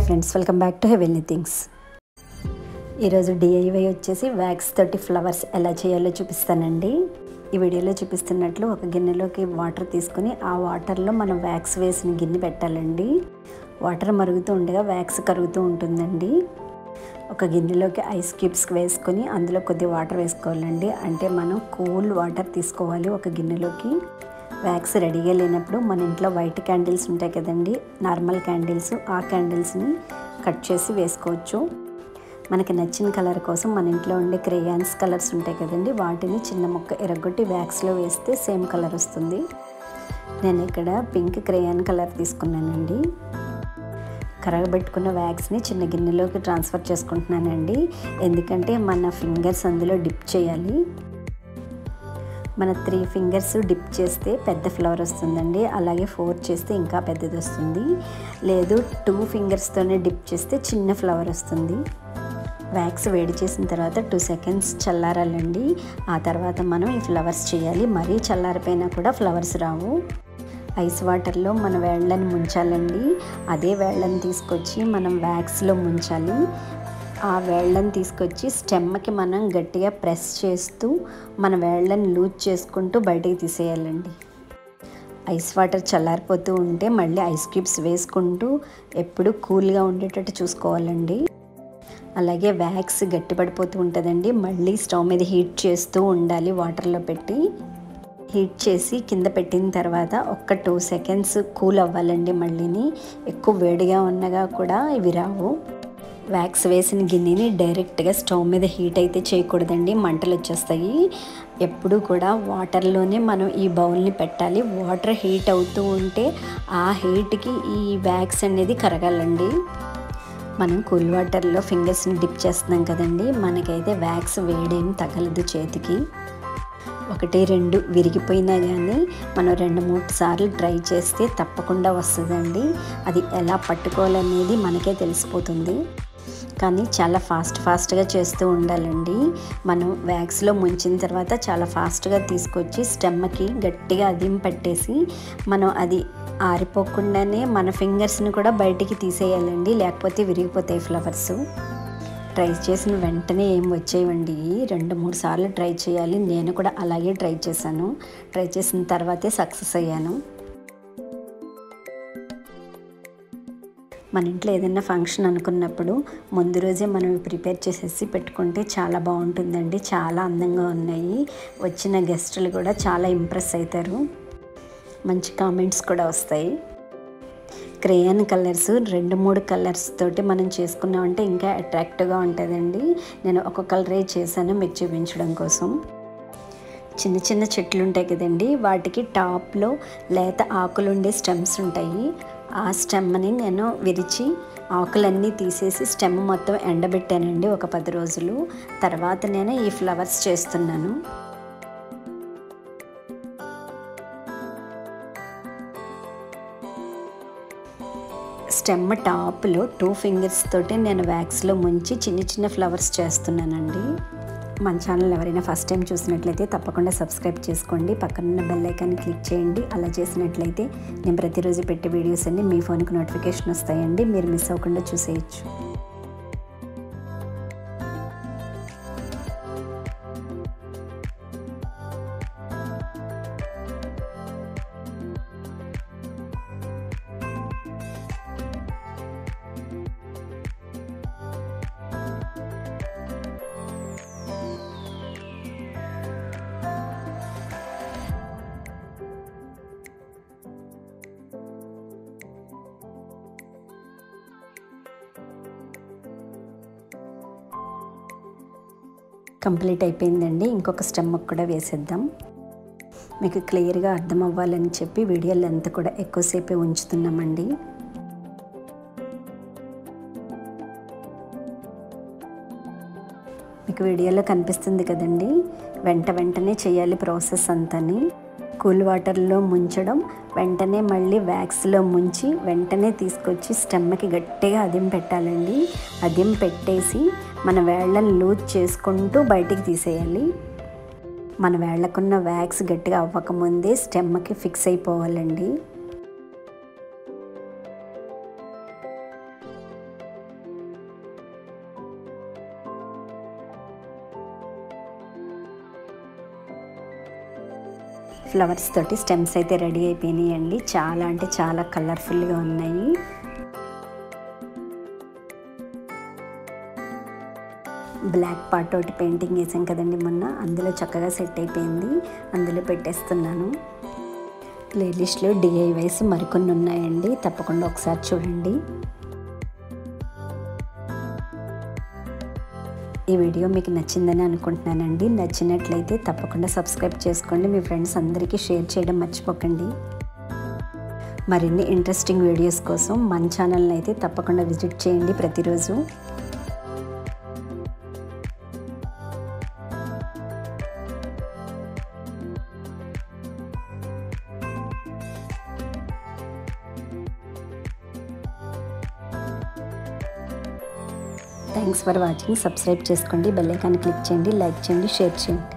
friends welcome back to heavenly things ఈరోజు DIY వచ్చేసి wax తోటి ఫ్లవర్స్ ఎలా చేయాలో చూపిస్తానండి ఈ వీడియోలో చూపిస్తున్నట్లు ఒక గిన్నెలోకి వాటర్ తీసుకుని ఆ వాటర్లో మనం వ్యాక్స్ వేసిన గిన్నె పెట్టాలండి వాటర్ మరుగుతూ ఉండగా వ్యాక్స్ కరుగుతూ ఉంటుందండి ఒక గిన్నెలోకి ఐస్ క్యూబ్స్ వేసుకొని అందులో కొద్ది వాటర్ వేసుకోవాలండి అంటే మనం కూల్ వాటర్ తీసుకోవాలి ఒక గిన్నెలోకి వ్యాక్స్ రెడీగా లేనప్పుడు మన ఇంట్లో వైట్ క్యాండిల్స్ ఉంటాయి కదండి నార్మల్ క్యాండిల్స్ ఆ క్యాండిల్స్ని కట్ చేసి వేసుకోవచ్చు మనకి నచ్చిన కలర్ కోసం మన ఇంట్లో ఉండే క్రేయాన్స్ కలర్స్ ఉంటాయి కదండి వాటిని చిన్న ముక్క ఎరగొట్టి వ్యాక్స్లో వేస్తే సేమ్ కలర్ వస్తుంది నేను ఇక్కడ పింక్ క్రేయాన్ కలర్ తీసుకున్నానండి కరగబెట్టుకున్న వ్యాక్స్ని చిన్న గిన్నెలోకి ట్రాన్స్ఫర్ చేసుకుంటున్నానండి ఎందుకంటే మన ఫింగర్స్ అందులో డిప్ చేయాలి మన త్రీ ఫింగర్స్ డిప్ చేస్తే పెద్ద ఫ్లవర్ వస్తుందండి అలాగే ఫోర్ చేస్తే ఇంకా పెద్దది వస్తుంది లేదు టూ ఫింగర్స్తోనే డిప్ చేస్తే చిన్న ఫ్లవర్ వస్తుంది వ్యాక్స్ వేడి చేసిన తర్వాత టూ సెకండ్స్ చల్లారాలండి ఆ తర్వాత మనం ఈ ఫ్లవర్స్ చేయాలి మరీ చల్లారిపోయినా కూడా ఫ్లవర్స్ రావు ఐస్ వాటర్లో మన వేళ్ళని ముంచాలండి అదే వేళ్ళని తీసుకొచ్చి మనం వ్యాక్స్లో ముంచాలి ఆ వేళ్ళని తీసుకొచ్చి స్టెమ్కి మనం గట్టిగా ప్రెస్ చేస్తూ మన వేళ్ళని లూజ్ చేసుకుంటూ బయటికి తీసేయాలండి ఐస్ వాటర్ చల్లారిపోతూ ఉంటే మళ్ళీ ఐస్ క్యూబ్స్ వేసుకుంటూ ఎప్పుడు కూల్గా ఉండేటట్టు చూసుకోవాలండి అలాగే వ్యాక్స్ గట్టిపడిపోతూ ఉంటుందండి మళ్ళీ స్టవ్ మీద హీట్ చేస్తూ ఉండాలి వాటర్లో పెట్టి హీట్ చేసి కింద పెట్టిన తర్వాత ఒక్క టూ సెకండ్స్ కూల్ అవ్వాలండి మళ్ళీని ఎక్కువ వేడిగా ఉన్నగా కూడా ఇవి రావు వ్యాక్స్ వేసిన గిన్నెని డైరెక్ట్గా స్టవ్ మీద హీట్ అయితే చేయకూడదండి మంటలు వచ్చేస్తాయి ఎప్పుడు కూడా వాటర్లోనే మనం ఈ బౌల్ని పెట్టాలి వాటర్ హీట్ అవుతూ ఉంటే ఆ హీట్కి ఈ వ్యాక్స్ అనేది కరగాలండి మనం కూల్ వాటర్లో ఫింగర్స్ని డిప్ చేస్తున్నాం కదండి మనకైతే వ్యాక్స్ వేడేం తగలదు చేతికి ఒకటి రెండు విరిగిపోయినా కానీ మనం రెండు మూడు సార్లు ట్రై చేస్తే తప్పకుండా వస్తుందండి అది ఎలా పట్టుకోవాలనేది మనకే తెలిసిపోతుంది కానీ చాలా ఫాస్ట్ ఫాస్ట్గా చేస్తూ ఉండాలండి మనం వ్యాక్స్లో ముంచిన తర్వాత చాలా ఫాస్ట్గా తీసుకొచ్చి స్టెమ్కి గట్టిగా అదిం పట్టేసి మనం అది ఆరిపోకుండానే మన ఫింగర్స్ని కూడా బయటికి తీసేయాలండి లేకపోతే విరిగిపోతాయి ఫ్లవర్స్ ట్రై చేసిన వెంటనే ఏం వచ్చేయండి రెండు మూడు సార్లు ట్రై చేయాలి నేను కూడా అలాగే ట్రై చేశాను ట్రై చేసిన తర్వాతే సక్సెస్ అయ్యాను మన ఇంట్లో ఏదైనా ఫంక్షన్ అనుకున్నప్పుడు ముందు రోజే మనం ప్రిపేర్ చేసేసి పెట్టుకుంటే చాలా బాగుంటుందండి చాలా అందంగా ఉన్నాయి వచ్చిన గెస్టులు కూడా చాలా ఇంప్రెస్ అవుతారు మంచి కామెంట్స్ కూడా వస్తాయి క్రేయన్ కలర్స్ రెండు మూడు కలర్స్ తోటి మనం చేసుకున్నామంటే ఇంకా అట్రాక్టివ్గా ఉంటుందండి నేను ఒక కలరే చేశాను మీకు చూపించడం కోసం చిన్న చిన్న చెట్లు ఉంటాయి కదండి వాటికి టాప్లో లేత ఆకులు ఉండే స్టెమ్స్ ఉంటాయి ఆ స్టెమ్ని నేను విరిచి ఆకులన్నీ తీసేసి స్టెమ్ మొత్తం ఎండబెట్టానండి ఒక పది రోజులు తర్వాత నేను ఈ ఫ్లవర్స్ చేస్తున్నాను స్టెమ్ టాప్లో టూ ఫింగర్స్ తోటి నేను వ్యాక్స్లో ముంచి చిన్న చిన్న ఫ్లవర్స్ చేస్తున్నానండి మన ఛానల్ ఎవరైనా ఫస్ట్ టైం చూసినట్లయితే తప్పకుండా సబ్స్క్రైబ్ చేసుకోండి పక్కనున్న బెల్ ఐకాన్ని క్లిక్ చేయండి అలా చేసినట్లయితే నేను ప్రతిరోజు పెట్టే వీడియోస్ అన్ని మీ ఫోన్కి నోటిఫికేషన్ వస్తాయండి మీరు మిస్ అవ్వకుండా చూసేయచ్చు కంప్లీట్ అయిపోయిందండి ఇంకొక స్టెమ్ కూడా వేసేద్దాం మీకు క్లియర్గా అర్థం అవ్వాలని చెప్పి వీడియో లెంత్ కూడా ఎక్కువసేపే ఉంచుతున్నామండి మీకు వీడియోలో కనిపిస్తుంది కదండి వెంట వెంటనే చేయాలి ప్రాసెస్ అంతని కూల్ వాటర్లో ముంచడం వెంటనే మళ్ళీ వ్యాక్స్లో ముంచి వెంటనే తీసుకొచ్చి స్టెమ్కి గట్టిగా అదిం పెట్టాలండి అదిం పెట్టేసి మన వేళ్ళని లూజ్ చేసుకుంటూ బయటికి తీసేయాలి మన వేళ్ళకున్న వ్యాక్స్ గట్టిగా అవ్వకముందే స్టెమ్కి ఫిక్స్ అయిపోవాలండి ఫ్లవర్స్ తోటి స్టెమ్స్ అయితే రెడీ అయిపోయినాయండి చాలా అంటే చాలా కలర్ఫుల్గా ఉన్నాయి బ్లాక్ పార్ట్ తోటి పెయింటింగ్ వేసాం కదండి మొన్న అందులో చక్కగా సెట్ అయిపోయింది అందులో పెట్టేస్తున్నాను ప్లేలిస్ట్లో డిఐవైస్ మరికొన్ని ఉన్నాయండి తప్పకుండా ఒకసారి చూడండి ఈ వీడియో మీకు నచ్చిందని అనుకుంటున్నానండి నచ్చినట్లయితే తప్పకుండా సబ్స్క్రైబ్ చేసుకోండి మీ ఫ్రెండ్స్ అందరికీ షేర్ చేయడం మర్చిపోకండి మరిన్ని ఇంట్రెస్టింగ్ వీడియోస్ కోసం మన ఛానల్ని అయితే తప్పకుండా విజిట్ చేయండి ప్రతిరోజు థ్యాంక్స్ ఫర్ వాచింగ్ సబ్స్క్రైబ్ చేసుకోండి బెల్ ఐకాన్ క్లిక్ చేయండి లైక్ చేయండి షేర్ చేయండి